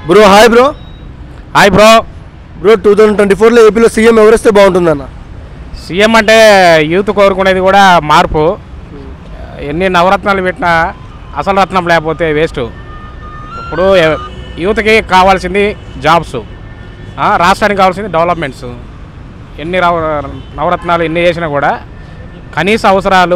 bro hi bro hi bro bro two thousand twenty ఫోర్లో ఏపీలో CM ఎవరిస్తే బాగుంటుందన్న సీఎం అంటే యూత్ కోరుకునేది కూడా మార్పు ఎన్ని నవరత్నాలు పెట్టినా అసలు రత్నం లేకపోతే వేస్ట్ ఇప్పుడు ఎ- యూత్కి కావాల్సింది జాబ్స్ ఆ, రాష్ట్రానికి కావాల్సింది డెవలప్మెంట్స్ ఎన్ని రవ- నవరత్నాలు ఎన్ని చేసినా కూడా కనీస అవసరాలు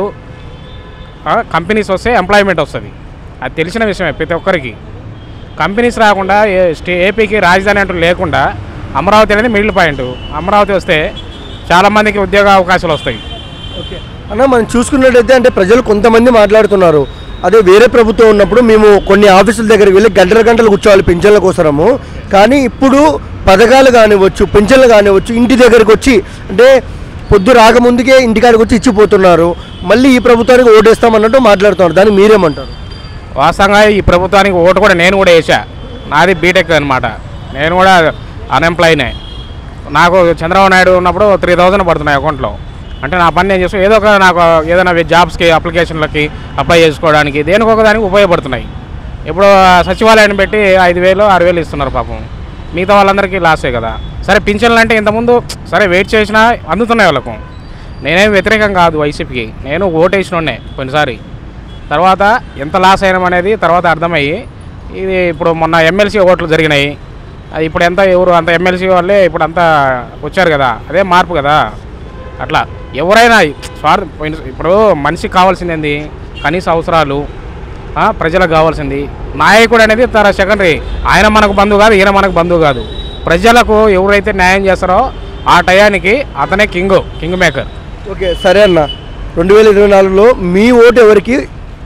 ఆ, కంపెనీస్ వస్తే ఎంప్లాయ్మెంట్ వస్తుంది అది తెలిసిన విషయమే ప్రతి ఒక్కరికి కంపెనీస్ రాకుండా ఏ- స్టే ఏపీకి రాజధాని అంటూ లేకుండా అమరావతి అనేది మిడిల్ పాయింట్ అమరావతి వస్తే చాలామందికి ఉద్యోగ అవకాశాలు వస్తాయి ఓకే అన్న మనం చూసుకున్నట్టయితే అంటే ప్రజలు కొంతమంది మాట్లాడుతున్నారు అదే వేరే ప్రభుత్వం ఉన్నప్పుడు మేము కొన్ని ఆఫీసుల దగ్గరికి వెళ్ళి గంటల గంటలు కూర్చోవాలి పింఛన్ల కోసము కానీ ఇప్పుడు పథకాలు కానివ్వచ్చు పింఛన్లు కానివ్వచ్చు ఇంటి దగ్గరికి వచ్చి అంటే పొద్దు రాకముందుకే ఇంటికాడికి వచ్చి ఇచ్చిపోతున్నారు మళ్ళీ ఈ ప్రభుత్వానికి ఓటేస్తామన్నట్టు మాట్లాడుతున్నారు దాన్ని మీరేమంటారు వాస్తవంగా ఈ ప్రభుత్వానికి ఓటు కూడా నేను కూడా వేసా నాది బీటెక్ అనమాట నేను కూడా అన్ఎంప్లాయ్నే నాకు చంద్రబాబు నాయుడు ఉన్నప్పుడు త్రీ థౌజండ్ పడుతున్నాయి అకౌంట్లో అంటే నా పని నేను చేస్తూ ఏదో ఒక నాకు ఏదైనా జాబ్స్కి అప్లికేషన్లకి అప్లై చేసుకోవడానికి దేనికి ఒక దానికి ఉపయోగపడుతున్నాయి ఇప్పుడు సచివాలయాన్ని పెట్టి ఐదు వేలు ఆరు వేలు ఇస్తున్నారు పాపం మిగతా వాళ్ళందరికీ లాసే కదా సరే పింఛన్లు అంటే ఇంతకుముందు సరే వెయిట్ చేసినా అందుతున్నాయి వాళ్ళకు నేనేం వ్యతిరేకం కాదు వైసీపీకి నేను ఓటేసినోడే కొన్నిసారి తర్వాత ఎంత లాస్ అయినాం అనేది తర్వాత అర్థమయ్యి ఇది ఇప్పుడు మొన్న ఎమ్మెల్సీ ఓట్లు జరిగినాయి అది ఇప్పుడు ఎంత ఎవరు అంత ఎమ్మెల్సీ వాళ్ళే ఇప్పుడు అంతా వచ్చారు కదా అదే మార్పు కదా అట్లా ఎవరైనా స్వార్థ ఇప్పుడు మనిషికి కావాల్సింది ఏంది కనీస అవసరాలు ఆ, ప్రజలకు కావాల్సింది నాయకుడు అనేది తన సెకండరీ ఆయన మనకు బంధువు కాదు ఈయన మనకు బంధువు కాదు ప్రజలకు ఎవరైతే న్యాయం చేస్తారో ఆ టయానికి అతనే కింగ్ కింగ్ మేకర్ ఓకే సరే అన్న రెండు వేల ఇరవై నాలుగులో మీ ఓటు ఎవరికి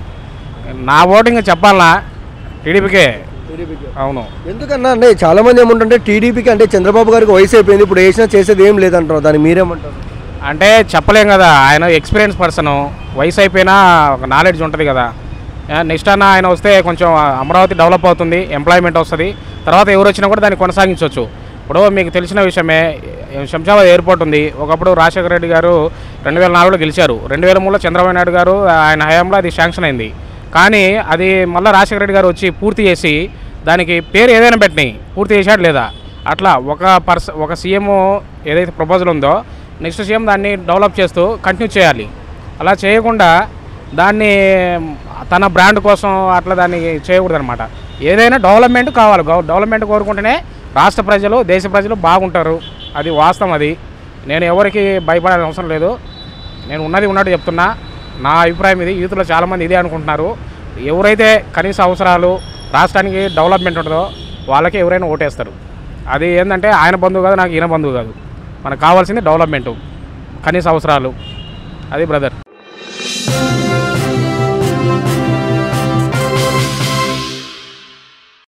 నా ఓటింగ్ చెప్పాలనా టీడీపీకే అవును ఎందుకన్నా అంటే చాలా మంది ఏమంటుంటే టీడీపీకి అంటే చంద్రబాబు గారికి వయసు అయిపోయింది ఇప్పుడు వేసినా చేసేది ఏం లేదంటారు దాన్ని మీరేమంటారు అంటే చెప్పలేం కదా ఆయన ఎక్స్పీరియన్స్ పర్సన్ వయసు అయిపోయినా ఒక నాలెడ్జ్ ఉంటుంది కదా నెక్స్ట్ అన్న ఆయన వస్తే కొంచెం అమరావతి డెవలప్ అవుతుంది ఎంప్లాయ్మెంట్ వస్తుంది తర్వాత ఎవరు వచ్చినా కూడా దాన్ని కొనసాగించవచ్చు ఇప్పుడు మీకు తెలిసిన విషయమే శంషాబాద్ ఎయిర్పోర్ట్ ఉంది ఒకప్పుడు రాజశేఖర రెడ్డి గారు రెండు వేల నాలుగులో గెలిచారు రెండు వేల మూడులో చంద్రబాబు నాయుడు గారు ఆయన హయాంలో అది శాంక్షన్ అయింది కానీ అది మళ్ళీ రాజశేఖర రెడ్డి గారు వచ్చి పూర్తి చేసి దానికి పేరు ఏదైనా పెట్టినాయి పూర్తి చేశాడు లేదా అట్లా ఒక పర్స ఒక సీఎం ఏదైతే ప్రపోజల్ ఉందో నెక్స్ట్ సీఎం దాన్ని డెవలప్ చేస్తూ కంటిన్యూ చేయాలి అలా చేయకుండా దాన్ని తన బ్రాండ్ కోసం అట్లా దాన్ని చేయకూడదు అనమాట ఏదైనా డెవలప్మెంట్ కావాలి గవ- డెవలప్మెంట్ కోరుకుంటేనే రాష్ట్ర ప్రజలు దేశ ప్రజలు బాగుంటారు అది వాస్తవం అది నేను ఎవరికి భయపడాల్సిన అవసరం లేదు నేను ఉన్నది ఉన్నట్టు చెప్తున్నా నా అభిప్రాయం ఇది యూత్లో చాలామంది ఇదే అనుకుంటున్నారు ఎవరైతే కనీస అవసరాలు రాష్ట్రానికి డెవలప్మెంట్ ఉంటుందో వాళ్ళకి ఎవరైనా ఓటేస్తారు అది ఏంటంటే ఆయన బంధువు కాదు నాకు ఈయన బంధువు కాదు మనకు కావాల్సింది డెవలప్మెంటు కనీస అవసరాలు అది బ్రదర్